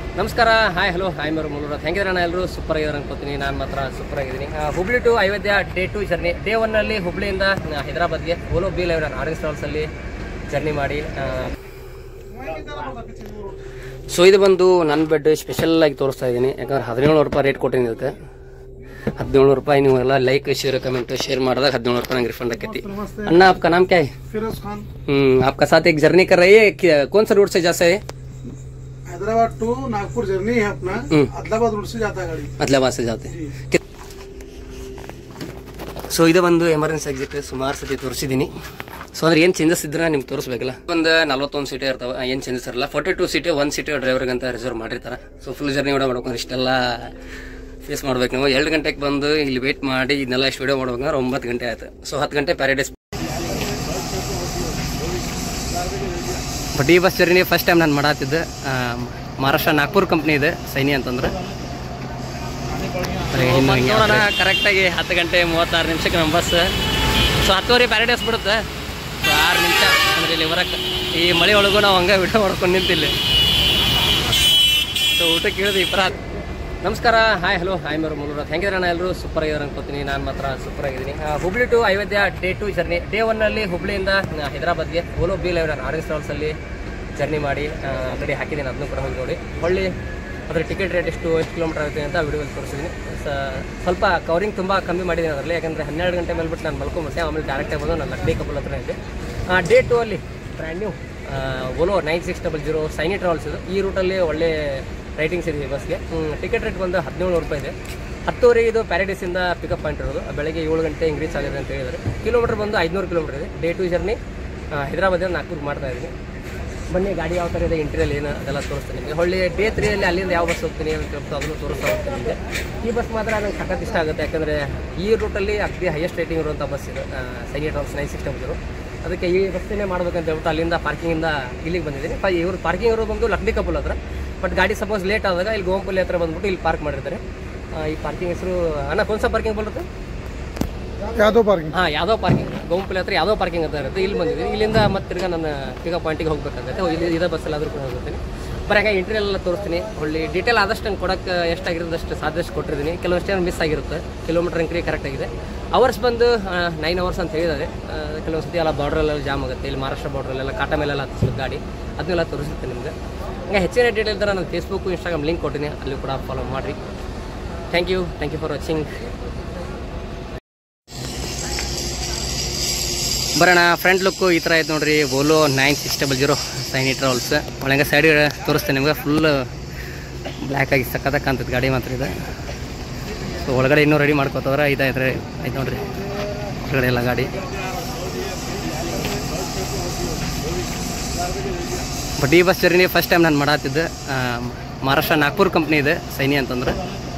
ನಮಸ್ಕಾರ hi hello hi ಮರು ಮೂಲೂರ ಹೆಂಗಿದ್ರಣ್ಣ ಎಲ್ಲರೂ ಸೂಪರ್ ಆಗಿದ್ದಾರೆ ಅನ್ಕೋತೀನಿ ನಾನು ಮಾತ್ರ ಸೂಪರ್ ಆಗಿದ್ದೀನಿ ಆ, Hubli to Ayodhya day two journey day ಒನ್ನಲ್ಲಿ ಹುಬ್ಳಿಯಿಂದ ಆ, ಹೈದರಾಬಾದ್ಗೆ ಓಲೋ ಬಿ ಲೈವ್ ಆರೆಂಜ್ ಟ್ರಾವೆಲ್ಸಲ್ಲಿ ಜರ್ನಿ ಮಾಡಿ ಸೊ ಇದು ಬಂದು ನನ್ನ ಬೆಡ್ ಸ್ಪೆಷಲ್ ಆಗಿ ತೋರಿಸ್ತಾ ಇದ್ದೀನಿ ಯಾಕಂದ್ರೆ ಹದಿನೇಳು ರೂಪಾಯಿ ರೇಟ್ ಕೊಟ್ಟಿನಿ ಇದಕ್ಕೆ ಹದಿನೇಳು ರೂಪಾಯಿ ನೀವು ಎಲ್ಲ ಲೈಕ್ ಶೇರ್ ಕಮೆಂಟ್ ಶೇರ್ ಮಾಡಿದಾಗ ಹದಿನೇಳು ರೂಪಾಯಿ ನಂಗೆ ರಿಫಂಡ್ ಆಕೈತಿ ಅಣ್ಣ आपका नाम क्या है फिरोज खान हम्म आपका साथ एक जर्नी कर रही है कि- कौन सा रूट से जा है हैदराबाद टू नागपुर जर्नी है अपना हम्म। आदिलाबाद रूट से जाता है गाड़ी ಅದ್ಲಾಬಾದ್ से जाते जी ಸೊ ಇದು ಒಂದು ಎಮರ್ಜೆನ್ಸಿ ಎಕ್ಸಿಟ್ ಸುಮಾರು ಸತಿ ತೋರಿಸಿದ್ದೀನಿ ಸೊ ಅಂದ್ರೆ ಏನು ಚೇಂಜಸ್ ಇದ್ರೆ ನಿಮ್ಗೆ ತೋರಿಸ್ಬೇಕಲ್ಲ ಒಂದು ನಲ್ವತ್ತೊಂದು ಸೀಟೇ ಇರ್ತಾವೆ ಏನು ಚೇಂಜಸ್ ಇರಲ್ಲ ಫಾರ್ಟಿ ಟು ಸೀಟೇ ಒಂದು ಸೀಟೇ ಡ್ರೈವರ್ಗೆ ಅಂತ ರಿಸರ್ವ್ ಮಾಡಿರ್ತಾರೆ ಸೊ ಫುಲ್ ಜರ್ನಿ ವಿಡಿಯೋ ಮಾಡ್ಬೇಕಂದ್ರೆ ಇಷ್ಟೆಲ್ಲ ಫೇಸ್ ಮಾಡ್ಬೇಕು ನಾವು ಎರಡು ಗಂಟೆಗೆ ಬಂದು ಇಲ್ಲಿ ವೇಟ್ ಮಾಡಿ ಇದನ್ನೆಲ್ಲ ಇಷ್ಟು ವಿಡಿಯೋ ಮಾಡ್ಬೇಕಂದ್ರೆ ಒಂಬತ್ತು ಗಂಟೆ ಆಯ್ತು ಸೊ ಹತ್ತು ಗಂಟೆ ಪ್ಯಾರಡೈಸ್ ಬಟ್ ಈ ಬಸ್ ಜರ್ನಿ ಫಸ್ಟ್ ಟೈಮ್ ನಾನು ಮಾಡತ್ತಿದ್ದೆ ಆ, ಮಹಾರಾಷ್ಟ್ರ ನಾಗ್ಪುರ್ ಕಂಪ್ನಿ ಇದೆ ಸೈನಿ ಅಂತಂದ್ರೆ ನೋಡೋಣ ಕರೆಕ್ಟಾಗಿ ಹತ್ತು ಗಂಟೆ ಮೂವತ್ತಾರು ನಿಮಿಷಕ್ಕೆ ನಮ್ಮ ಬಸ್ ಸೊ ಹತ್ತುವರೆ ಪ್ಯಾರಡೈಸ್ ಬಿಡುತ್ತೆ ಸೊ ಆರು ನಿಮಿಷ ಅಂದ್ರೆ ಇಲ್ಲಿ ಬರಕ್ಕೆ ಈ ಮಳೆ ಒಳಗೂ ನಾವು ಹಂಗೆ ವಿಡಿಯೋ ಮಾಡ್ಕೊಂಡು ನಿಂತಿಲ್ಲ ಸೊ ಊಟಕ್ಕೆ ಇಳಿದು ಇಬ್ಬರ ನಮಸ್ಕಾರ ಹಾಯ್ ಹಲೋ ಹಾಯ್ ಮರು ಮೂಲೂರ ಹೆಂಗಿದ್ರಣ್ಣ ಎಲ್ಲರೂ ಸೂಪರ್ ಆಗಿದ್ದಾರೆ ಅನ್ಕೋತೀನಿ ನಾನು ಮಾತ್ರ ಸೂಪರ್ ಆಗಿದ್ದೀನಿ ಆ, Hubli to Ayodhya day two journey day ಒನ್ನಲ್ಲಿ ಹುಬ್ಳಿಯಿಂದ ಆ, ಹೈದರಾಬಾದ್ಗೆ ಓಲೋ ಬಿ ಲೈವ್ ಆರೆಂಜ್ ಟ್ರಾವೆಲ್ಸಲ್ಲಿ ಜರ್ನಿ ಮಾಡಿ ಅಂಗಡಿ ಹಾಕಿದ್ದೀನಿ ಅದನ್ನು ಕೂಡ ಹೋಗಿ ನೋಡಿ ಹೊಳ್ಳಿ ಅದ್ರ ಟಿಕೆಟ್ ರೇಟ್ ಎಷ್ಟು ಎಷ್ಟು ಕಿಲೋಮೀಟರ್ ಆಗುತ್ತೆ ಅಂತ ವಿಡಿಯೋದಲ್ಲಿ ತೋರಿಸಿದ್ದೀನಿ ಸ- ಸ್ವಲ್ಪ ಕವರಿಂಗ್ ತುಂಬ ಕಮ್ಮಿ ಮಾಡಿದ್ದೀನಿ ಅದರಲ್ಲಿ ಯಾಕಂದರೆ ಹನ್ನೆರಡು ಗಂಟೆ ಮೇಲೆ ಬಿಟ್ಟು ನಾನು ಮಲ್ಕೊಂಬಿಟ್ಟೆ ಆಮೇಲೆ ಡೈರೆಕ್ಟಾಗಿ ಬಂದು ನಾನು ಲಕ್ಡಿ ಕಪಲ್ ಹತ್ರ ಇದ್ದೆ ಡೇ ಟು ಅಲ್ಲಿ brand new Volvo nine six double zero Saini travels ಇದು ಈ ರೂಟಲ್ಲಿ ಒಳ್ಳೆ ರೈಟಿಂಗ್ಸ್ ಇದೆ ಈ ಬಸ್ಗೆ ಟಿಕೆಟ್ ರೇಟ್ ಬಂದು ಹದಿನೇಳು ರೂಪಾಯಿ ಇದೆ ಹತ್ತುವರೆಗೆ ಇದು ಪ್ಯಾರಡೈಸಿಂದ ಪಿಕಪ್ ಪಾಯಿಂಟ್ ಇರೋದು ಬೆಳಗ್ಗೆ ಏಳು ಗಂಟೆ ಹಿಂಗೆ ರೀಚ್ ಆಗಿದೆ ಅಂತ ಹೇಳಿದ್ದಾರೆ ಕಿಲೋಮೀಟರ್ ಬಂದು ಐದುನೂರು ಕಿಲೋಮೀಟರ್ ಇದೆ ಡೇ ಟು ಜರ್ನಿ ಹೈದರಾಬಾದಿಂದ ನಾಗ್ಪುರ್ ಮಾಡ್ತಾ ಇದ್ದೀನಿ ಬನ್ನಿ ಗಾಡಿ ಯಾವ ಥರ ಇದೆ ಇಂಟೀರಿಯಲ್ ಏನು ಅದೆಲ್ಲ ತೋರಿಸ್ತೀನಿ ನಿಮಗೆ ಹೊಳ್ಳಿ ಡೇ ತ್ರೀಯಲ್ಲಿ ಅಲ್ಲಿಂದ ಯಾವ ಬಸ್ ಹೋಗ್ತೀನಿ ಅಂತ ಹೇಳ್ಬಿಟ್ಟು ಅದನ್ನು ತೋರಿಸ್ತಾ ಹೋಗ್ತೀನಿ ನಿಮಗೆ ಈ ಬಸ್ ಮಾತ್ರ ನಂಗೆ ಸಖತ್ ಇಷ್ಟ ಆಗುತ್ತೆ ಯಾಕಂದರೆ ಈ ರೂಟಲ್ಲಿ ಅತಿ ಹೈಯೆಸ್ಟ್ ರೇಟಿಂಗ್ ಇರುವಂಥ ಬಸ್ ಇದು Saini trans nine six double ಅದಕ್ಕೆ ಈ ಬಸ್ಸನ್ನೇ ಮಾಡ್ಬೇಕಂತ ಹೇಳ್ಬಿಟ್ಟು ಅಲ್ಲಿಂದ ಪಾರ್ಕಿಂಗಿಂದ ಇಲ್ಲಿಗೆ ಬಂದಿದ್ದೀನಿ ಪ ಇವರು ಪಾರ್ಕಿಂಗ್ ಇರೋದು ಬಂದು ಲಕ್ಡಿ ಕಪುಲ್ ಹತ್ರ ಬಟ್ ಗಾಡಿ ಸಪೋಸ್ ಲೇಟ್ ಆದಾಗ ಇಲ್ಲಿ ಗೋಂಪಲ್ಲಿ ಹತ್ರ ಬಂದ್ಬಿಟ್ಟು ಇಲ್ಲಿ ಪಾರ್ಕ್ ಮಾಡಿರ್ತಾರೆ ಆ, ಈ ಪಾರ್ಕಿಂಗ್ ಹೆಸರು ಅಣ್ಣ ಕೊಂಸ ಪಾರ್ಕಿಂಗ್ ಬರುತ್ತೆ यादव पार्किंग ಹಾಂ ಯಾವುದೋ ಪಾರ್ಕಿಂಗ್ ಗೋಂಪಲ್ಲಿ ಹತ್ರ ಯಾವುದೋ ಪಾರ್ಕಿಂಗ್ ಅಂತ ಇರುತ್ತೆ ಇಲ್ಲಿ ಬಂದಿದ್ದೀನಿ ಇಲ್ಲಿಂದ ಮತ್ತೆ ತಿರ್ಗಾ ನನ್ನ ಪಿಕಪ್ ಪಾಯಿಂಟಿಗೆ ಹೋಗ್ಬೇಕಾಗುತ್ತೆ ಇಲ್ಲಿ ಇದೇ ಬಸ್ಸಲ್ಲಿ ಆದರೂ ಕೂಡ ಹೋಗ್ತೀನಿ ಬರೀ ಹಾಗೆ ಇಂಟೀರಿಯಲ್ ಎಲ್ಲ ತೋರಿಸ್ತೀನಿ ಒಳ್ಳೆ ಡೀಟೇಲ್ ಆದಷ್ಟು ನಂಗೆ ಕೊಡೋಕ್ಕೆ ಎಷ್ಟಾಗಿರೋದು ಅಷ್ಟು ಸಾಧ್ಯಷ್ಟು ಕೊಟ್ಟಿರ್ತೀನಿ ಕೆಲವಷ್ಟು ಏನು ಮಿಸ್ ಆಗಿರುತ್ತೆ ಕಿಲೋಮೀಟರ್ ಅಂಕ್ರಿ ಕರೆಕ್ಟ್ ಆಗಿದೆ ಅವರ್ಸ್ ಬಂದು ನೈನ್ ಅವರ್ಸ್ ಅಂತ ಹೇಳಿದ್ದಾರೆ ಆ, ಕೆಲವೊಂದು ಸತಿ ಎಲ್ಲ ಬಾರ್ಡ್ರಲ್ಲೆಲ್ಲ ಜಾಮ್ ಆಗುತ್ತೆ ಇಲ್ಲಿ ಮಹಾರಾಷ್ಟ್ರ ಬಾರ್ಡ್ರಲ್ಲೆಲ್ಲ ಕಾಟ ಮೇಲೆಲ್ಲ ಹತ್ತಿಸ್ಬೇಕು ಗಾಡಿ ಅದನ್ನೆಲ್ಲ ತೋರಿಸುತ್ತೆ ನಿಮಗೆ ಹಂಗೆ ಹೆಚ್ಚಿನ ಡೀಟೇಲ್ ಇದ್ದರೆ ನಾನು ಫೇಸ್ಬುಕ್ಕು ಇನ್ಸ್ಟಾಗ್ರಾಮ್ ಲಿಂಕ್ ಕೊಟ್ಟಿನಿ ಅಲ್ಲಿ ಕೂಡ ಫಾಲೋ ಮಾಡಿರಿ thank you thank you for watching ಬರೋಣ ಫ್ರಂಟ್ ಲುಕ್ಕು ಈ ಥರ ಐತೆ ನೋಡ್ರಿ Volvo nine six double zero Saini travels ಒಳಗೆ ಸೈಡ್ ತೋರಿಸ್ತೇನೆ ನಿಮ್ಗೆ ಫುಲ್ ಬ್ಲ್ಯಾಕ್ ಆಗಿ ಸಕ್ಕತ್ತಾಗಿ ಕಾಣ್ತದೆ ಗಾಡಿ ಮಾತ್ರ ಇದೆ ಸೊ ಒಳಗಡೆ ಇನ್ನೂ ರೆಡಿ ಮಾಡ್ಕೋತವ್ರೆ ಇದಾಯ್ತು ಆಯ್ತು ನೋಡ್ರಿ ಒಳಗಡೆ ಎಲ್ಲ ಗಾಡಿ ಬಟ್ ಈ ಬಸ್ ಜರ್ನಿ ಫಸ್ಟ್ ಟೈಮ್ ನಾನು ಮಾಡತ್ತಿದ್ದೆ ಆ, ಮಹಾರಾಷ್ಟ್ರ ನಾಗ್ಪುರ್ ಕಂಪ್ನಿ ಇದೆ ಸೈನಿ ಅಂತಂದ್ರೆ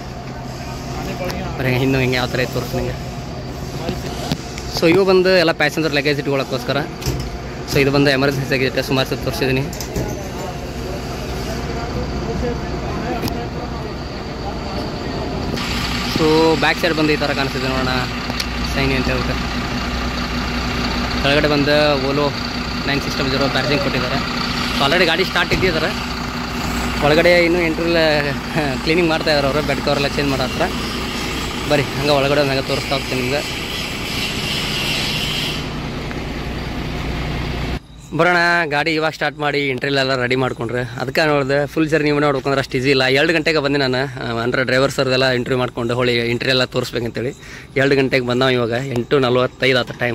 ಬರೀ ಇನ್ನೂ ಹಿಂಗೆ ಯಾವ ಥರ ಐತೆ ತೋರಿಸ್ತೀನಿ ನಿಮಗೆ ಸೊ ಇವು ಬಂದು ಎಲ್ಲ ಪ್ಯಾಸೆಂಜರ್ ಲಗೇಜ್ ಇಟ್ಕೊಳ್ಳೋಕ್ಕೋಸ್ಕರ ಸೊ ಇದು ಬಂದು ಎಮರ್ಜೆನ್ಸಿ ಆಗಿದೆ ಸುಮಾರು ಸತಿ ತೋರಿಸಿದ್ದೀನಿ ಸೊ ಬ್ಯಾಕ್ ಸೈಡ್ ಬಂದು ಈ ಥರ ಕಾಣಿಸ್ತಿದೆ ನೋಡೋಣ ಸೈನಿ ಅಂತ ಹೇಳ್ಬಿಟ್ಟು ಕೆಳಗಡೆ ಬಂದು Volvo nine six zero charging ಕೊಟ್ಟಿದ್ದಾರೆ ಸೊ ಆಲ್ರೆಡಿ ಗಾಡಿ ಸ್ಟಾರ್ಟ್ ಇಟ್ಟಿದ್ದಾರೆ ಒಳಗಡೆ ಇನ್ನೂ ಎಂಟ್ರಿಲ್ ಕ್ಲೀನಿಂಗ್ ಮಾಡ್ತಾ ಇದ್ದಾರೆ ಅವರು ಬೆಡ್ ಕವರ್ ಎಲ್ಲ ಚೇಂಜ್ ಮಾಡೋ ಹತ್ರ ಬರೀ ಹಂಗೆ ಒಳಗಡೆ ಹಂಗೆ ತೋರಿಸ್ತಾ ಹೋಗ್ತೀನಿ ನಿಮ್ಗೆ ಬರೋಣ ಗಾಡಿ ಇವಾಗ ಸ್ಟಾರ್ಟ್ ಮಾಡಿ ಇಂಟ್ರಿಲ್ ಎಲ್ಲ ರೆಡಿ ಮಾಡ್ಕೊಂಡ್ರೆ ಅದಕ್ಕೆ ನೋಡಿದೆ ಫುಲ್ ಜರ್ನಿ ನೋಡ್ಬೇಕಂದ್ರೆ ಅಷ್ಟು ಈಸಿ ಇಲ್ಲ ಎರಡು ಗಂಟೆಗೆ ಬಂದೆ ನಾನು ಆ, ಅಂದ್ರೆ ಡ್ರೈವರ್ ಸರ್ದೆಲ್ಲ ಇಂಟರ್ವ್ಯೂ ಮಾಡ್ಕೊಂಡು ಹೊಳಿ ಇಂಟ್ರಿ ಎಲ್ಲ ತೋರಿಸ್ಬೇಕಂತೇಳಿ ಎರಡು ಗಂಟೆಗೆ ಬಂದಾವ ಇವಾಗ ಎಂಟು ನಲ್ವತ್ತೈದು ಆತ ಟೈಮ್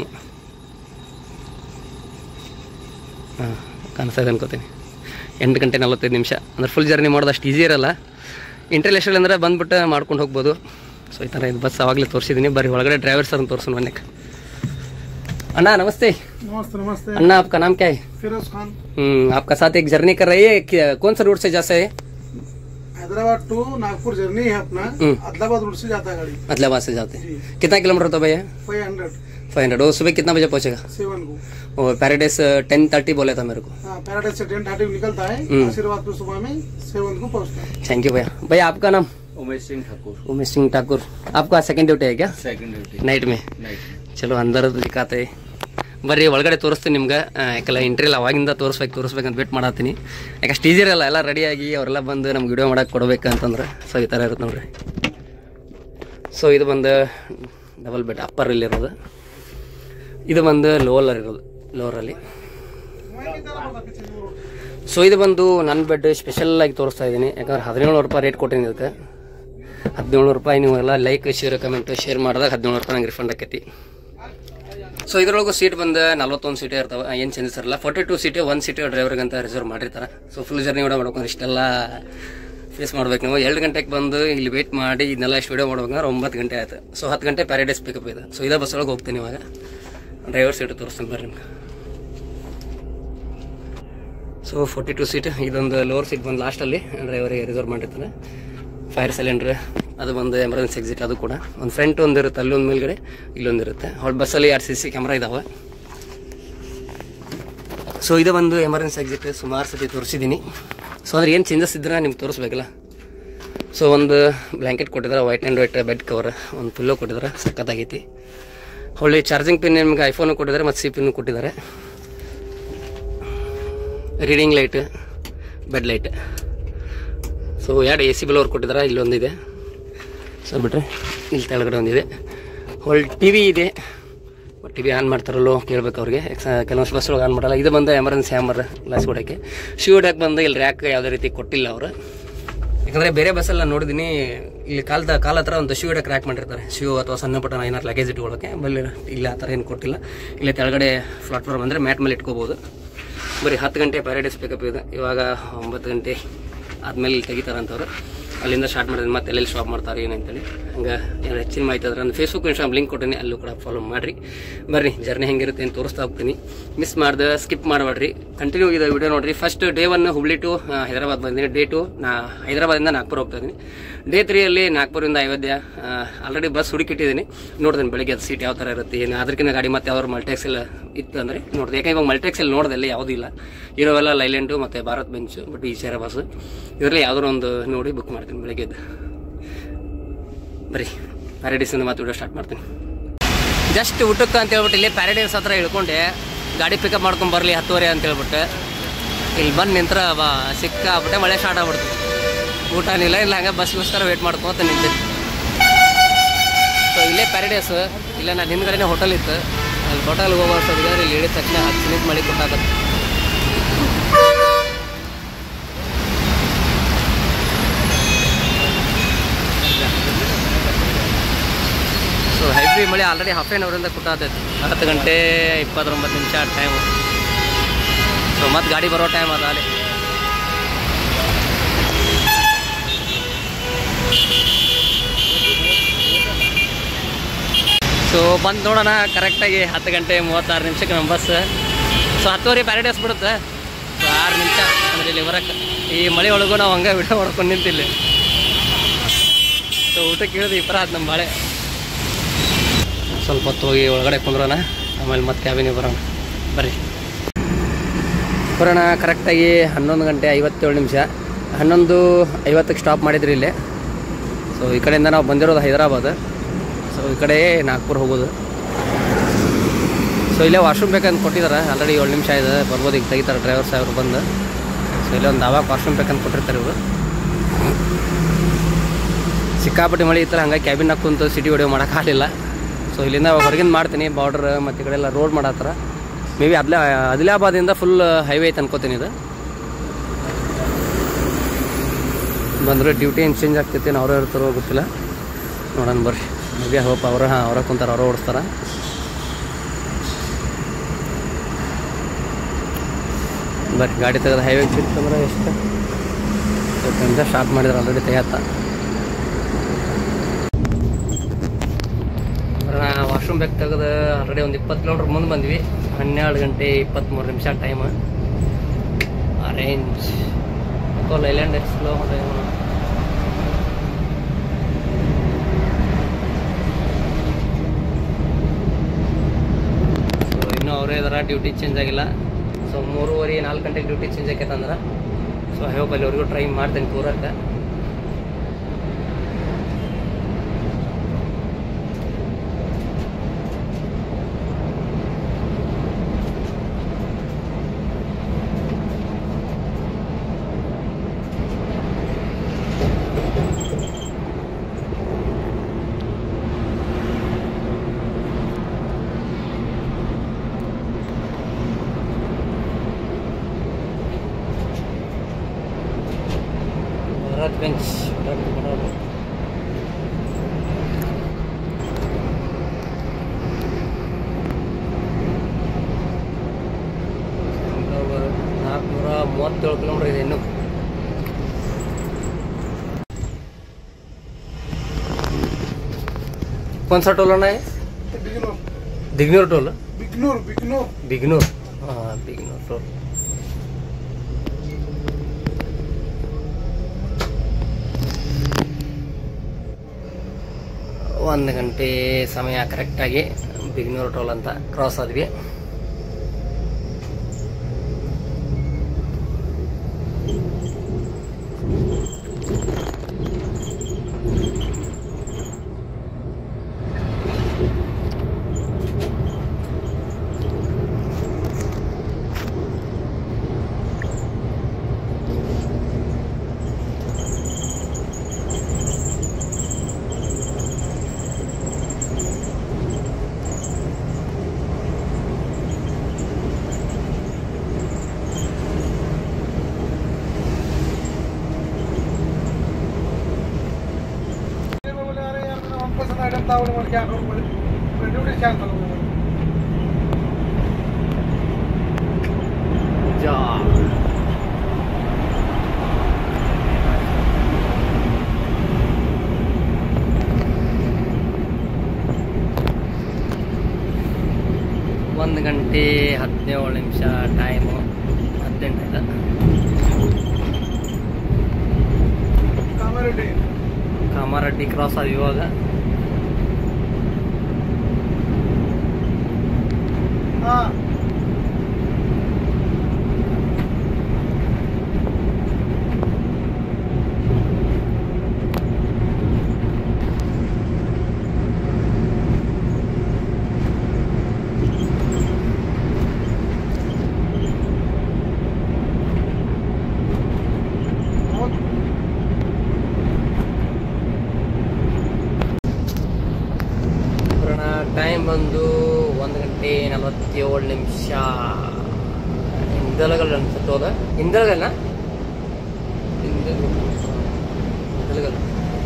ಹಾಂ ಕಾಣಿಸ್ತಾ ಇದೆ ಅನ್ಕೋತೀನಿ ಎಂಟು ಗಂಟೆ ನಲ್ವತ್ತೈದು ನಿಮಿಷ ಅಂದ್ರೆ ಫುಲ್ ಜರ್ನಿ ಮಾಡೋದು ಅಷ್ಟು ಈಸಿ ಇರಲ್ಲ ಇಂಟ್ರಿಲ್ ಎಷ್ಟಲ್ಲಿ ಅಂದರೆ ಬಂದ್ಬಿಟ್ಟು ಮಾಡ್ಕೊಂಡು ಹೋಗ್ಬೋದು ಸೊ ಈ ಥರ ಇದು ಬಸ್ ಆವಾಗಲೇ ತೋರಿಸಿದ್ದೀನಿ ಬರೀ ಒಳಗಡೆ ಡ್ರೈವರ್ ಸರ್ ತೋರಿಸೋಣ ಮನೆಗೆ ಅಣ್ಣ ನಮಸ್ತೆ नमस्ते नमस्ते अन्ना आपका नाम क्या है फिरोज खान हम्म, आपका साथ एक जर्नी कर रही है कि- कौन सा रूट से जा है हैदराबाद टू नागपुर जर्नी है अपना हम्म। आदिलाबाद रूट से जाता है गाड़ी अदलाबाद से जाते हैं जी कितना किलोमीटर होता है भैया फाइव हंड्रेड फाइव हंड्रेड वो सुबह कितना बजे पहुंचेगा सेवन को वो पैराडाइस टेन थर्टी बोला था मेरे को हाँ पैराडाइज से टेन थर्टी निकलता है हम्म। आशीर्वाद पे सुबह में सेवन को पहुंचता है थैंक यू भैया भैया आपका नाम उमेश सिंह ठाकुर उमेश सिंह ठाकुर आपका सेकंड ड्यूटी है क्या सेकंड ड्यूटी नाइट में नाइट चलो अंदर दिखाते ಬರ್ರಿ ಒಳಗಡೆ ತೋರಿಸ್ತೀನಿ ನಿಮ್ಗೆ ಆ, ಯಾಕಲ್ಲ ಇಂಟ್ರಿಲ್ ಅವಾಗಿಂದ ತೋರಿಸ್ಬೇಕು ತೋರಿಸ್ಬೇಕಂತ ವೇಟ್ ಮಾಡತ್ತೀನಿ ಯಾಕೆ ಅಷ್ಟು ಈಸಿ ಇರಲ್ಲ ಎಲ್ಲ ರೆಡಿಯಾಗಿ ಅವರೆಲ್ಲ ಬಂದು ನಮ್ಗೆ ವಿಡಿಯೋ ಮಾಡಕ್ಕೆ ಕೊಡ್ಬೇಕಂತಂದ್ರೆ ಸೊ ಈ ಥರ ಇರುತ್ತೆ ನೋಡ್ರಿ ಸೊ ಇದು ಬಂದು ಡಬಲ್ ಬೆಡ್ ಅಪ್ಪರ್ ಇರೋದು ಇದು ಬಂದು ಲೋವರ್ ಇರೋದು ಲೋವರಲ್ಲಿ ಸೊ ಇದು ಬಂದು ನನ್ನ ಬೆಡ್ ಸ್ಪೆಷಲ್ ಆಗಿ ತೋರಿಸ್ತಾ ಇದ್ದೀನಿ ಯಾಕಂದ್ರೆ ಹದಿನೇಳು ರೂಪಾಯಿ ರೇಟ್ ಕೊಟ್ಟಿನಿ ಇದಕ್ಕೆ ಹದಿನೇಳು ರೂಪಾಯಿ ನೀವು ಎಲ್ಲ ಲೈಕ್ ಶೇರ್ ಕಮೆಂಟ್ ಶೇರ್ ಮಾಡಿದಾಗ ಹದಿನೇಳು ರೂಪಾಯಿ ನಂಗೆ ರಿಫಂಡ್ ಆಕೈತಿ ಸೊ ಇದ್ರೊಳಗೂ ಸೀಟ್ ಬಂದು ನಲ್ವತ್ತೊಂದು ಸೀಟೇ ಇರ್ತಾವೆ ಏನು ಚೇಂಜಸ್ ಇರಲ್ಲ ಫೋರ್ಟಿ ಟು ಸೀಟೇ ಒಂದು ಸೀಟೇ ಡ್ರೈವರ್ಗೆ ಅಂತ ರಿಸರ್ವ್ ಮಾಡಿರ್ತಾರೆ ಸೊ ಫುಲ್ ಜರ್ನಿ ಕೂಡ ಮಾಡ್ಬೇಕಂದ್ರೆ ಇಷ್ಟೆಲ್ಲ ಫೇಸ್ ಮಾಡ್ಬೇಕು ನೀವು ಎರಡು ಗಂಟೆಗೆ ಬಂದು ಇಲ್ಲಿ ವೇಟ್ ಮಾಡಿ ಇದನ್ನೆಲ್ಲ ಇಷ್ಟು ವಿಡಿಯೋ ಮಾಡ್ಬೇಕಂದ್ರೆ ಒಂಬತ್ತು ಗಂಟೆ ಆಯ್ತು ಸೊ ಹತ್ತು ಗಂಟೆ ಪ್ಯಾರಡೈಸ್ ಪಿಕಪ್ ಇದೆ ಸೊ ಇದೇ ಬಸ್ ಒಳಗೆ ಹೋಗ್ತೀನಿ ಇವಾಗ ಡ್ರೈವರ್ ಸೀಟ್ ತೋರಿಸ್ತೀನಿ ಬರ್ರಿ ನಿಮ್ಗೆ ಸೊ ಫೋರ್ಟಿ ಟು ಸೀಟ್ ಇದೊಂದು ಲೋವರ್ ಸೀಟ್ ಬಂದು ಲಾಸ್ಟಲ್ಲಿ ಡ್ರೈವರಿಗೆ ರಿಸರ್ವ್ ಮಾಡಿರ್ತಾನೆ ಫೈರ್ ಸಿಲಿಂಡ್ರ್ ಅದು ಬಂದು ಎಮರ್ಜೆನ್ಸಿ ಎಕ್ಸಿಟ್ ಅದು ಕೂಡ ಒಂದು ಫ್ರಂಟ್ ಒಂದು ಇರುತ್ತೆ ಅಲ್ಲೊಂದು ಮೇಲ್ಗಡೆ ಇಲ್ಲೊಂದು ಇರುತ್ತೆ ಅವ್ರ ಬಸ್ಸಲ್ಲಿ ಎರಡು ಸಿ ಸಿ ಕ್ಯಾಮ್ರಾ ಇದಾವೆ ಸೊ ಇದು ಬಂದು ಎಮರ್ಜೆನ್ಸಿ ಎಕ್ಸಿಟ್ ಸುಮಾರು ಸತಿ ತೋರಿಸಿದ್ದೀನಿ ಸೊ ಅಂದ್ರೆ ಏನು ಚೇಂಜಸ್ ಇದ್ರೆ ನಿಮ್ಗೆ ತೋರಿಸ್ಬೇಕಲ್ಲ ಸೊ ಒಂದು ಬ್ಲ್ಯಾಂಕೆಟ್ ಕೊಟ್ಟಿದ್ದಾರೆ white and white bed cover ಒಂದು ಪಿಲ್ಲೋ ಕೊಟ್ಟಿದ್ದಾರೆ ಸಖತ್ತಾಗೈತಿ ಹೊಳ್ಳಿ ಚಾರ್ಜಿಂಗ್ ಪಿನ್ ನಿಮ್ಗೆ ಐಫೋನು ಕೊಟ್ಟಿದ್ದಾರೆ ಮತ್ತು ಸಿ ಪಿನ್ನು ಕೊಟ್ಟಿದ್ದಾರೆ reading light bed light so ಎರಡು ಎ ಸಿ ಬ್ಲೋರ್ ಕೊಟ್ಟಿದ್ದಾರೆ ಇಲ್ಲೊಂದಿದೆ ಸೊ ಬಿಟ್ರೆ ಇಲ್ಲಿ ಕೆಳಗಡೆ ಒಂದಿದೆ ಹೊಳ್ ಟಿ ವಿ ಇದೆ ಟಿ ವಿ ಆನ್ ಮಾಡ್ತಾರಲ್ಲೋ ಕೇಳ್ಬೇಕು ಅವ್ರಿಗೆ ಎಕ್ಸ- ಕೆಲವೊಂದು ಬಸ್ ಒಳಗೆ ಆನ್ ಮಾಡಲ್ಲ ಇದು ಬಂದು ಎಮರ್ಜೆನ್ಸಿ ಹ್ಯಾಮರ್ ಗ್ಲಾಸ್ ಹೊಡೋಕ್ಕೆ ಶೂ ಹೊಡ್ಯಕ್ಕೆ ಬಂದು ಇಲ್ಲಿ ರ್ಯಾಕ್ ಯಾವುದೇ ರೀತಿ ಕೊಟ್ಟಿಲ್ಲ ಅವರು ಯಾಕಂದರೆ ಬೇರೆ ಬಸ್ಸಲ್ಲಿ ನಾನು ನೋಡಿದ್ದೀನಿ ಇಲ್ಲಿ ಕಾಲದ ಕಾಲ ಹತ್ರ ಒಂದು ಶೂ ಹೊಡಕ್ಕೆ ರ್ಯಾಕ್ ಮಾಡಿರ್ತಾರೆ ಶೂ ಅಥವಾ ಸಣ್ಣ ಪುಟ್ಟ ಏನಾರು ಲಗೇಜ್ ಇಟ್ಕೊಳ್ಳೋಕೆ ಬಲ್ಲಿ ಇಲ್ಲ ಆ ಥರ ಏನು ಕೊಟ್ಟಿಲ್ಲ ಇಲ್ಲೇ ಕೆಳಗಡೆ ಪ್ಲಾಟ್ಫಾರ್ಮ್ ಅಂದರೆ ಮ್ಯಾಟ್ ಮೇಲೆ ಇಟ್ಕೋಬೋದು ಬರೀ ಹತ್ತು ಗಂಟೆ ಪ್ಯಾರಡೈಸ್ ಪಿಕಪ್ ಇದೆ ಇವಾಗ ಒಂಬತ್ತು ಗಂಟೆ ಆದಮೇಲೆ ಇಲ್ಲಿ ತೆಗಿತಾರಂತವ್ರು ಅಲ್ಲಿಂದ ಸ್ಟಾರ್ಟ್ ಮಾಡಿದ್ರೆ ಮತ್ತೆ ಎಲ್ಲೆಲ್ಲಿ ಸ್ಟಾಪ್ ಮಾಡ್ತಾರೆ ಏನಂತೇಳಿ ಹಂಗೆ ಏನಾರು ಹೆಚ್ಚಿನ ಮಾಹಿತಿ ಅದ್ರ ನಾನು ಫೇಸ್ಬುಕ್ ಇನ್ಸ್ಟಾಗ್ರಾಮ್ ಲಿಂಕ್ ಕೊಟ್ಟಿನಿ ಅಲ್ಲೂ ಕೂಡ ಫಾಲೋ ಮಾಡಿರಿ ಬರ್ರಿ ಜರ್ನಿ ಹೆಂಗಿರುತ್ತೆ ಅಂತ ತೋರಿಸ್ತಾ ಹೋಗ್ತೀನಿ ಮಿಸ್ ಮಾಡ್ದೆ ಸ್ಕಿಪ್ ಮಾಡಬೇಡ್ರಿ ಕಂಟಿನ್ಯೂ ಇದೆ ವಿಡಿಯೋ ನೋಡ್ರಿ first day one Hubli to Hyderabad ಬಂದಿದ್ದೀನಿ ಡೇ ಟು ನಾ ಹೈದರಾಬಾದಿಂದ ನಾಗ್ಪುರ ಹೋಗ್ತಾ ಇದ್ದೀನಿ ಡೇ ತ್ರೀಯಲ್ಲಿ ನಾಗ್ಪುರದಿಂದ ಅಯೋಧ್ಯ ಆಲ್ರೆಡಿ ಬಸ್ ಹುಡುಕಿಟ್ಟಿದ್ದೀನಿ ನೋಡ್ತೀನಿ ಬೆಳಿಗ್ಗೆ ಅದು ಸೀಟ್ ಯಾವ ಥರ ಇರುತ್ತೆ ಏನು ಅದಕ್ಕಿಂತ ಗಾಡಿ ಮತ್ತೆ ಯಾವ್ದಾದ್ರು ಮಲ್ಟೆಕ್ಸ್ ಎಲ್ಲ ಇತ್ತು ಅಂದರೆ ನೋಡಿದೆ ಯಾಕೆ ಇವಾಗ ಮಲ್ಟೆಕ್ಸ್ ಎಲ್ಲ ನೋಡಿದೆ ಅಲ್ಲಿ ಯಾವುದೂ ಇಲ್ಲ ಇರೋವೆಲ್ಲ ಲೈಲೆಂಟು ಮತ್ತು ಭಾರತ್ ಬೆಂಚು ಬಟ್ ಈ ಸೇರ ಬಸ್ ಇದರಲ್ಲಿ ಯಾವ್ದಾರು ಒಂದು ನೋಡಿ ಬುಕ್ ಮಾಡ್ತೀನಿ ಬೆಳಿಗ್ಗೆದ್ದು ಬರೀ ಪ್ಯಾರಡೈಸಿಂದ ಮತ್ತೆ ವಿಡಿಯೋ ಸ್ಟಾರ್ಟ್ ಮಾಡ್ತೀನಿ ಜಸ್ಟ್ ಊಟಕ್ಕೆ ಅಂತ ಹೇಳ್ಬಿಟ್ಟು ಇಲ್ಲಿ ಪ್ಯಾರಡೈಸ್ ಹತ್ರ ಇಳ್ಕೊಂಡೆ ಗಾಡಿ ಪಿಕಪ್ ಮಾಡ್ಕೊಂಡು ಬರಲಿ ಹತ್ತುವರೆ ಅಂತ ಹೇಳ್ಬಿಟ್ಟು ಇಲ್ಲಿ ಬಂದು ನಿಂತ್ರ ಬಾ ಸಿಕ್ಕಾಬಿಟ್ಟೆ ಮಳೆ ಸ್ಟಾರ್ಟ್ ಆಗ್ಬಿಡ್ತು ಊಟ ಇಲ್ಲ ಇಲ್ಲ ಹಂಗೆ ಬಸ್ಗೋಸ್ಕರ ವೇಟ್ ಮಾಡ್ಕೊತ ನಿಂತೆ ಸೊ ಇಲ್ಲೇ ಪ್ಯಾರಡೈಸ್ ಇಲ್ಲ ನಾನು ಹಿಂದ್ಗಡೆನೇ ಹೋಟೆಲ್ ಇತ್ತು ಅಲ್ಲಿ ಹೋಟೆಲ್ಗೆ ಹೋಗೋ ಅಷ್ಟೊತ್ತಿಗೆ ಇಲ್ಲಿ ಇಳಿದ ತಕ್ಷಣ ಹತ್ತು ನಿಮಿಷ ಮಳೆ ಕೊಟ್ಟಾಗತ್ತೆ ಸೊ ಹೆವಿ ಮಳೆ ಆಲ್ರೆಡಿ ಹಾಫ್ ಆನ್ ಅವರಿಂದ ಕುಟ್ಟಾತೈತಿ ಹತ್ತು ಗಂಟೆ ಇಪ್ಪತ್ತೊಂಬತ್ತು ನಿಮಿಷ ಟೈಮು ಸೊ ಮತ್ತೆ ಗಾಡಿ ಬರೋ ಟೈಮ್ ಅದ ಅಲ್ಲಿ ಸೊ ಬಂದು ನೋಡೋಣ ಕರೆಕ್ಟಾಗಿ ಹತ್ತು ಗಂಟೆ ಮೂವತ್ತಾರು ನಿಮಿಷಕ್ಕೆ ನಮ್ಮ ಬಸ್ ಸೊ ಹತ್ತುವರೆ ಪ್ಯಾರಡೈಸ್ ಬಿಡುತ್ತೆ ಸೊ ಆರು ನಿಮಿಷ ಅಂದರೆ ಇಲ್ಲಿ ಬರಕ್ಕೆ ಈ ಮಳೆ ಒಳಗೂ ನಾವು ಹಂಗೆ ವಿಡಿಯೋ ಮಾಡ್ಕೊಂಡು ನಿಂತಿಲ್ಲಿ ಸೊ ಊಟಕ್ಕೆ ಇಳಿದು ಇಬ್ಬರ ಆಯ್ತು ನಮ್ಮ ಬಾಳೆ ಸ್ವಲ್ಪ ಹೊತ್ತು ಹೋಗಿ ಒಳಗಡೆ ಕುಂದ್ರೋಣ ಆಮೇಲೆ ಮತ್ತೆ ಕ್ಯಾಬಿನಿಗೆ ಬರೋಣ ಬರ್ರಿ ಬರೋಣ ಕರೆಕ್ಟಾಗಿ ಹನ್ನೊಂದು ಗಂಟೆ ಐವತ್ತೇಳು ನಿಮಿಷ ಹನ್ನೊಂದು ಐವತ್ತಕ್ಕೆ ಸ್ಟಾಪ್ ಮಾಡಿದ್ರಿ ಇಲ್ಲೇ ಸೊ ಈ ಕಡೆಯಿಂದ ನಾವು ಬಂದಿರೋದು ಹೈದರಾಬಾದ್ ಸೊ ಈ ಕಡೆ ನಾಗ್ಪುರ್ ಹೋಗೋದು ಸೊ ಇಲ್ಲೇ ವಾಶ್ರೂಮ್ ಬೇಕಂತ ಕೊಟ್ಟಿದ್ದಾರೆ ಆಲ್ರೆಡಿ ಏಳು ನಿಮಿಷ ಇದೆ ಬರ್ಬೋದು ಈಗ ತೆಗಿತಾರೆ ಡ್ರೈವರ್ ಸಾಹೇಬ್ರು ಬಂದು ಸೊ ಇಲ್ಲೇ ಒಂದು ಅವಾಗ ವಾಶ್ರೂಮ್ ಬೇಕಂತ ಕೊಟ್ಟಿರ್ತಾರೆ ಇವರು ಸಿಕ್ಕಾಪಟ್ಟೆ ಮಳೆ ಇತ್ತು ಹಂಗಾಗಿ ಕ್ಯಾಬಿನಾಗ ಕುಂತು ಸಿಟಿ ವಿಡಿಯೋ ಮಾಡೋಕ್ಕಾಗಲಿಲ್ಲ ಸೊ ಇಲ್ಲಿಂದ ಹೊರಗಿಂದ ಮಾಡ್ತೀನಿ ಬಾರ್ಡರ್ ಮತ್ತು ಈ ಕಡೆ ಎಲ್ಲ ರೋಡ್ ಮಾಡತ್ತಾರ ಮೇ ಬಿ ಅದ್ಲಾ ಆದಿಲಾಬಾದಿಂದ ಫುಲ್ ಹೈವೇ ಐತೆ ಅನ್ಕೋತೀನಿ ಇದು ಬಂದರೆ ಡ್ಯೂಟಿ ಏನು ಚೇಂಜ್ ಆಗ್ತೈತಿ ಅವ್ರೇ ಇರ್ತಾರೋ ಗೊತ್ತಿಲ್ಲ ನೋಡೋಣ ಬರ್ರಿ ಮೇ ಬಿ ಹೋಪ್ ಅವ್ರ ಹಾಂ ಅವ್ರ ಕುಂತಾರ ಅವ್ರ ಓಡಿಸ್ತಾರ ಬರ್ರಿ ಗಾಡಿ ತೆಗೆದು ಹೈವೇ ಸಿಕ್ತಂದ್ರೆ ಎಷ್ಟು ನಿಮಿಷ ಸ್ಟಾರ್ಟ್ ಮಾಡಿದ್ರೆ ಆಲ್ರೆಡಿ ತೆಗಿಯತ್ತ ವಾಶ್ರೂಮ್ ಬ್ಯಾಗ್ ತೆಗೆದು ಆಲ್ರೆಡಿ ಒಂದು ಇಪ್ಪತ್ತು ಕಿಲೋಮೀಟ್ರ್ ಮುಂದೆ ಬಂದ್ವಿ ಹನ್ನೆರಡು ಗಂಟೆ ಇಪ್ಪತ್ತ್ಮೂರು ನಿಮಿಷ ಟೈಮ್ ಅರೇಂಜ್ ಲೈಲ್ಯಾಂಡ್ ಎಕ್ಸ್ಪ್ಲೋ ಸೊ ಇನ್ನೂ ಅವರೇ ಇದಾರ ಡ್ಯೂಟಿ ಚೇಂಜ್ ಆಗಿಲ್ಲ ಸೊ ಮೂರುವರೆ ನಾಲ್ಕು ಗಂಟೆಗೆ ಡ್ಯೂಟಿ ಚೇಂಜ್ ಆಕೈತೆ ಅಂದ್ರೆ ಸೊ ಹೋಪ್ ಅಲ್ಲಿವರೆಗೂ ಟ್ರೈ ಮಾಡ್ತೇನೆ ಕೂರಕ್ಕೆ ಭರತ್ ಬೆಂಚ್ ಭರತ್ ಭರತ್ ನಾಲ್ಕುನೂರ ಮೂವತ್ತೇಳು ಕಿಲೋಮೀಟರ್ ಇದೆ ಇನ್ನು कौन सा टोल है बिगनूर दिग्नूर टोल बिगनूर बिगनूर बिगनूर हाँ बिगनूर टोल ಒಂದು ಗಂಟೆ ಸಮಯ ಕರೆಕ್ಟಾಗಿ ಬಿಗ್ನೂರು ಟೋಲ್ ಅಂತ ಕ್ರಾಸ್ ಆದ್ವಿ ಜಾ ಒಂದು ಗಂಟೆ ಹದಿನೇಳು ನಿಮಿಷ ಟೈಮು ಹದಿನೆಂಟು ಆಯ್ತು ಕಾಮಾರೆಡ್ಡಿ ಕಾಮಾರೆಡ್ಡಿ ಕ್ರಾಸ್ ಆದ ಇವಾಗ ಹಾ ಬರೋಣ ಟೈಮ್ ಬಂದು ಒಂದು ಗಂಟೆ ನಲವತ್ತೇಳು ನಿಮಿಷ ಹಿಂದಲಗಲ್ ಅನ್ಸುತ್ತೆ ಹೋದ ಹಿಂದಲಗಲ್ನ ಹಿಂದಲಗಲ್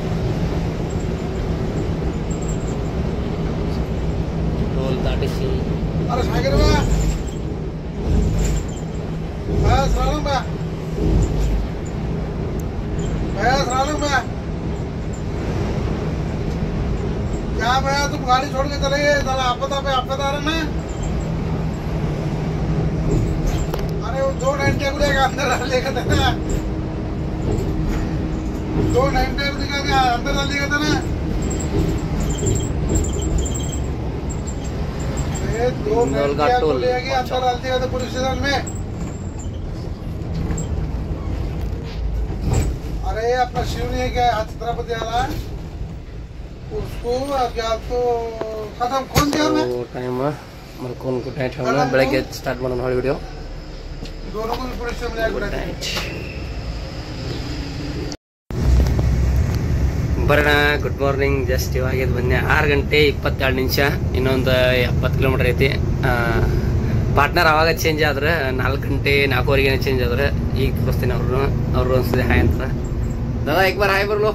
ಟೋಲ್ ದಾಟಿಸಿ अरे सागर बा भैया सलाम बा भैया सलाम बा क्या भैया तुम गाड़ी छोड़ के चले गए साला आपदा पे आपदा आ रहा ना अरे वो दो नाइन टेबल का अंदर डाल लेगा था ना दो नाइन टेबल का अंदर डाल लेगा था ना ये दो टोल का नैन टोल। ले गए अंदर डाल दिया था पुलिस स्टेशन में अरे अपना शिव नहीं है क्या छत्रपति वाला उसको क्या तो खत्म कौन दिया मैं ಟೈಮ್ ಮಲ್ಕೊಂಡು ಗುಡ್ ನೈಟ್ ಹೇಳೋಣ ಬೆಳಗ್ಗೆ ಸ್ಟಾರ್ಟ್ ಮಾಡೋಣ ಹೊಳೆ ವಿಡಿಯೋ दोनों को भी पुलिस स्टेशन में ಗುಡ್ जाकर ನೈಟ್ ಬರೋಣ ಗುಡ್ ಮಾರ್ನಿಂಗ್ ಜಸ್ಟ್ ಇವಾಗ ಎದ್ದು ಬಂದೆ ಆರು ಗಂಟೆ ಇಪ್ಪತ್ತೆರಡು ನಿಮಿಷ ಇನ್ನೊಂದು ಎಪ್ಪತ್ತು ಕಿಲೋಮೀಟರ್ ಐತಿ ಪಾರ್ಟ್ನರ್ ಅವಾಗ ಚೇಂಜ್ ಆದ್ರೆ ನಾಲ್ಕು ಗಂಟೆ ನಾಲ್ಕೂವರೆಗೆ ಚೇಂಜ್ ಆದ್ರೆ ಈಗ ತೋರಿಸ್ತೀನಿ ಅವ್ರು ಅವ್ರು ಅನ್ಸಿದೆ ಹಾಯ್ ಅಂತ ದಾದಾ ಈಗ ಬಾರ ಹಾಯ್ ಬರ್ಲು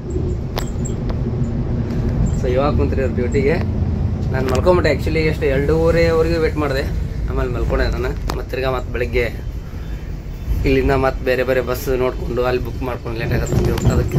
ಸೊ ಇವಾಗ ಕುಂತ್ರಿ ಅವ್ರ ಡ್ಯೂಟಿಗೆ ನಾನು ಮಲ್ಕೊಂಬಿಟ್ಟೆ ಆ್ಯಕ್ಚುಲಿ ಎಷ್ಟು ಎರಡೂವರೆವರೆಗೂ ವೇಟ್ ಮಾಡಿದೆ ಆಮೇಲೆ ಮಲ್ಕೊಂಡೆ ನಾನು ಮತ್ತೆ ತಿರ್ಗಾ ಮತ್ತೆ ಬೆಳಗ್ಗೆ ಇಲ್ಲಿಂದ ಮತ್ತೆ ಬೇರೆ ಬೇರೆ ಬಸ್ ನೋಡಿಕೊಂಡು ಅಲ್ಲಿ ಬುಕ್ ಮಾಡ್ಕೊಂಡು ಲೇಟ್ ಆಗುತ್ತೆ ಅದಕ್ಕೆ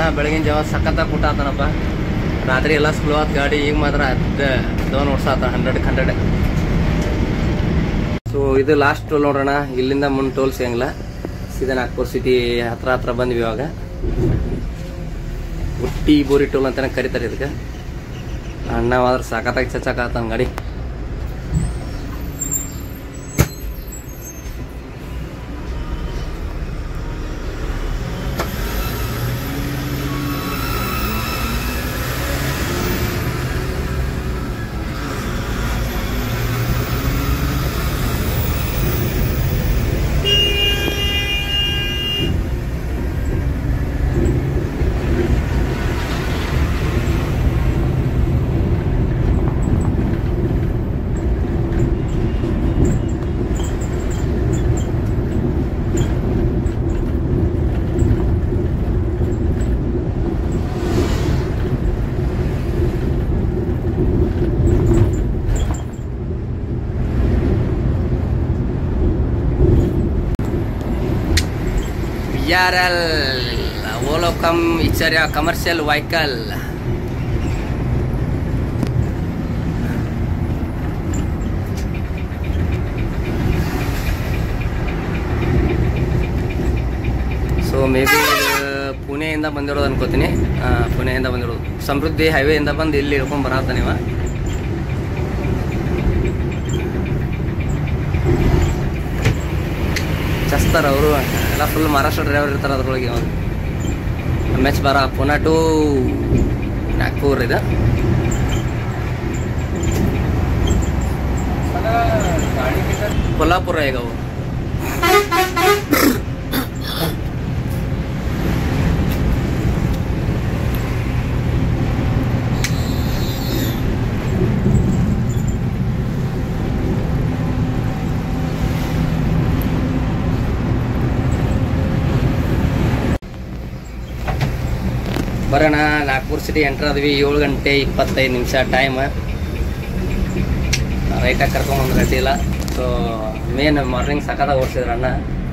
ಬೆಳಗಿನ ಜಾವ ಸಖತ್ತ ಪುಟ ಆತನಪ್ಪ ರಾತ್ರಿ ಎಲ್ಲ ಸ್ಲೋ ಆತ್ ಗಾಡಿ ಈಗ ಮಾತ್ರ ದೋನ್ ವರ್ಷ ಆತ ಹಂಡ್ರೆಡ್ ಹಂಡ್ರೆಡ್ ಸೊ ಇದು ಲಾಸ್ಟ್ ಟೋಲ್ ನೋಡೋಣ ಇಲ್ಲಿಂದ ಮುಂದೆ ಟೋಲ್ ಸಿಗಂಗಿಲ್ಲ ಸೀದಾ ನಾಗ್ಪುರ್ ಸಿಟಿ ಹತ್ರ ಹತ್ರ ಬಂದ್ವಿ ಇವಾಗ ಉಟ್ಟಿ ಬೋರಿ ಟೋಲ್ ಅಂತಾನೆ ಕರೀತಾರೆ ಇದಕ್ಕೆ ಅಣ್ಣ ಆದ್ರೆ ಸಾಕತ್ತಾಗಿ ಚಚಾಕತ್ತ ಗಾಡಿ BRL ಓಲೋ ಕಮ್ ಇಚ್ಚರ್ಯ commercial vehicle so maybe ಪುಣೆಯಿಂದ ಬಂದಿರೋದು ಅನ್ಕೋತೀನಿ ಆ, ಪುಣೆಯಿಂದ ಬಂದಿರೋದು ಸಮೃದ್ಧಿ ಹೈವೇಯಿಂದ ಬಂದು ಇಲ್ಲಿ ಇಳ್ಕೊಂಡ್ ಬರತ್ತಾನೆ ಇವ ಚಸ್ತಾರ ಅವರು ಎಲ್ಲ ಫುಲ್ ಮಹಾರಾಷ್ಟ್ರ ಡ್ರೈವರ್ ಇರ್ತಾರೆ ಅದ್ರೊಳಗೆ ಎಮ್ ಎಚ್ ಬಾರ ಪುನಾ ಟು ನಾಗ್ಪುರ್ ಇದೆ ಕೊಲ್ಲಾಪುರ ಈಗ ಅವು ಬರೋಣ ನಾಗ್ಪುರ್ ಸಿಟಿ ಎಂಟ್ರ್ ಆದ್ವಿ ಏಳು ಗಂಟೆ ಇಪ್ಪತ್ತೈದು ನಿಮಿಷ ಟೈಮ್ ರೈಟಾಗಿ ಕರ್ಕೊಂಬಂದು ಗಂಟೆ ಸೊ ಮೇನ್ ಮಾರ್ನಿಂಗ್ ಸಖತ್ತಾಗಿ ಓಡಿಸಿದ್ರು ಅಣ್ಣ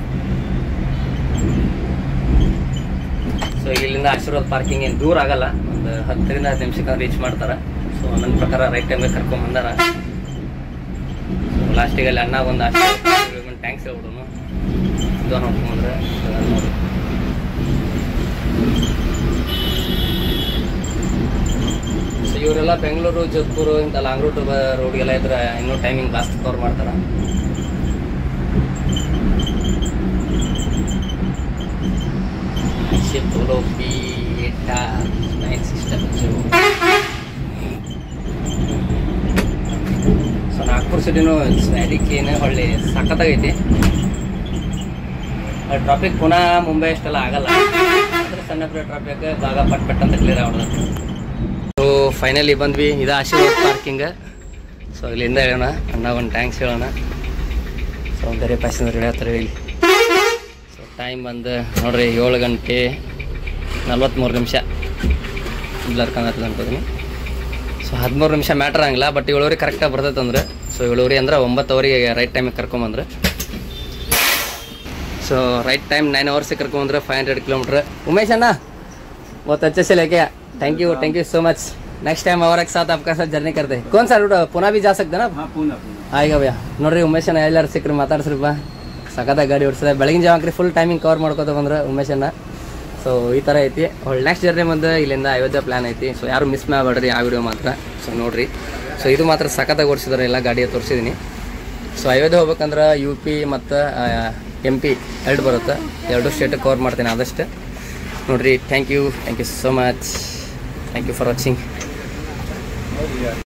ಸೊ ಇಲ್ಲಿಂದ ಆಶೀರ್ವಾದ್ ಪಾರ್ಕಿಂಗ್ ಏನು ದೂರ ಆಗಲ್ಲ ಒಂದು ಹತ್ತರಿಂದ ಹತ್ತು ನಿಮಿಷಕ್ಕೆ ರೀಚ್ ಮಾಡ್ತಾರೆ ಸೊ ನನ್ನ ಪ್ರಕಾರ ರೈಟ್ ಟೈಮಿಗೆ ಕರ್ಕೊಂಬಂದಾರ ಲಾಸ್ಟಿಗೆ ಅಲ್ಲಿ ಅಣ್ಣ ಒಂದು ಆಶೀರ್ವಾದ ಟ್ಯಾಂಕ್ಸ್ ಹೇಳ್ಬಿಡೋನು ಇದು ನೋಡ್ಕೊಂಬಂದ್ರೆ ನೋಡಿ ಸೊ ಇವರೆಲ್ಲ ಬೆಂಗಳೂರು ಜೋಧ್ಪುರ್ ಇಂಥ ಲಾಂಗ್ ರೂಟ್ ರೋಡ್ಗೆಲ್ಲ ಇದ್ರೆ ಇನ್ನೂ ಟೈಮಿಂಗ್ ಜಾಸ್ತಿ ಕವರ್ ಮಾಡ್ತಾರೆ ಪೋಲೋ ಬಿ ಏಟಾ nine six double zero so Nagpur ಸಿಟಿನೂ ಸ್ವ್ಯಾಲಿಕ್ಕೇನು ಒಳ್ಳೆ ಸಖತ್ತಾಗೈತಿ ಟ್ರಾಫಿಕ್ ಪುನಃ ಮುಂಬೈ ಅಷ್ಟೆಲ್ಲ ಆಗಲ್ಲ ಅಂದ್ರೆ ಸಣ್ಣ ಪುಟ್ಟ ಟ್ರಾಫಿಕ್ ಭಾಗ ಪಟ್ ಪಟ್ ಅಂತ ಕ್ಲಿಯರ್ ಆಗ್ಬಿಡುತ್ತೆ ಸೊ ಫೈನಲಿ ಬಂದ್ವಿ ಇದು ಆಶೀರ್ವಾದ್ ಪಾರ್ಕಿಂಗ್ ಸೊ ಇಲ್ಲಿಂದ ಹೇಳೋಣ ಅಣ್ಣ ಒಂದು ಟ್ಯಾಂಕ್ಸ್ ಹೇಳೋಣ ಸೊ ಬೇರೆ ಪ್ಯಾಸೆಂಜರ್ ಹೇಳ್ತಾರೆ ಇಲ್ಲಿ ಸೊ ಟೈಮ್ ಬಂದು ನೋಡ್ರಿ ಏಳು ಗಂಟೆ ನಲ್ವತ್ತ್ಮೂರು ನಿಮಿಷ ಬ್ಲರ್ ಕಾಣತ್ತದ ಅನ್ಕೋತೀನಿ ಸೊ ಹದಿಮೂರು ನಿಮಿಷ ಮ್ಯಾಟ್ರ್ ಆಗಂಗಿಲ್ಲ ಬಟ್ ಏಳುವರೆ ಕರೆಕ್ಟಾಗಿ ಬರ್ತೈತೆ ಅಂದ್ರೆ ಸೊ ಏಳುವರೆ ಅಂದ್ರೆ ಒಂಬತ್ತುವರೆಗೆ ರೈಟ್ ಟೈಮಿಗೆ ಕರ್ಕೊಂಬಂದ್ರೆ so right time nine hours से करके मंदिर फाइव हंड्रेड किलोमीटर उमेश है ना बहुत अच्छे से लेके thank you thank you so much next time और एक साथ आपका साथ जर्नी करते हैं कौन सा रूट पुनः भी जा सकते हैं ना ಹಾಂ ಪೂನಾ ಪೂನಾ ಆಯ್ಗ ಭಯ್ಯ ನೋಡ್ರಿ ಉಮೇಶನ ಎಲ್ಲಾರು ಸಿಕ್ಕ್ರಿ ಮಾತಾಡ್ಸ್ರಿಪ್ಪ ಸಖತ್ತಾಗಿ ಗಾಡಿ ಓಡಿಸಿದೆ ಬೆಳಗಿನ ಜಾವಕ್ರಿ ಫುಲ್ ಟೈಮಿಂಗ್ ಕವರ್ ಮಾಡ್ಕೋತ ಬಂದ್ರೆ ಉಮೇಶನ್ನ ಸೊ ಈ ಥರ ಐತಿ ಒಳ್ಳೆ ನೆಕ್ಸ್ಟ್ ಜರ್ನಿ ಬಂದು ಇಲ್ಲಿಂದ ಅಯೋಧ್ಯ ಪ್ಲಾನ್ ಐತಿ ಸೊ ಯಾರು ಮಿಸ್ ಮಾಡಬೇಡ್ರಿ ಆ ವಿಡಿಯೋ ಮಾತ್ರ ಸೊ ನೋಡ್ರಿ ಸೊ ಇದು ಮಾತ್ರ ಸಖತ್ತಾಗಿ ಓಡಿಸಿದಾರೆ ಎಲ್ಲ ಗಾಡಿಯ ತೋರಿಸಿದ್ದೀನಿ ಸೊ ಅಯೋಧ್ಯೆ ಹೋಗ್ಬೇಕಂದ್ರೆ ಯು ಪಿ ಮತ್ತು ಎಮ್ ಪಿ ಎರಡು ಬರುತ್ತೆ ಎರಡು ಸ್ಟೇಟ್ ಕವರ್ ಮಾಡ್ತೀನಿ ಆದಷ್ಟು ನೋಡ್ರಿ thank you thank you so much thank you for watching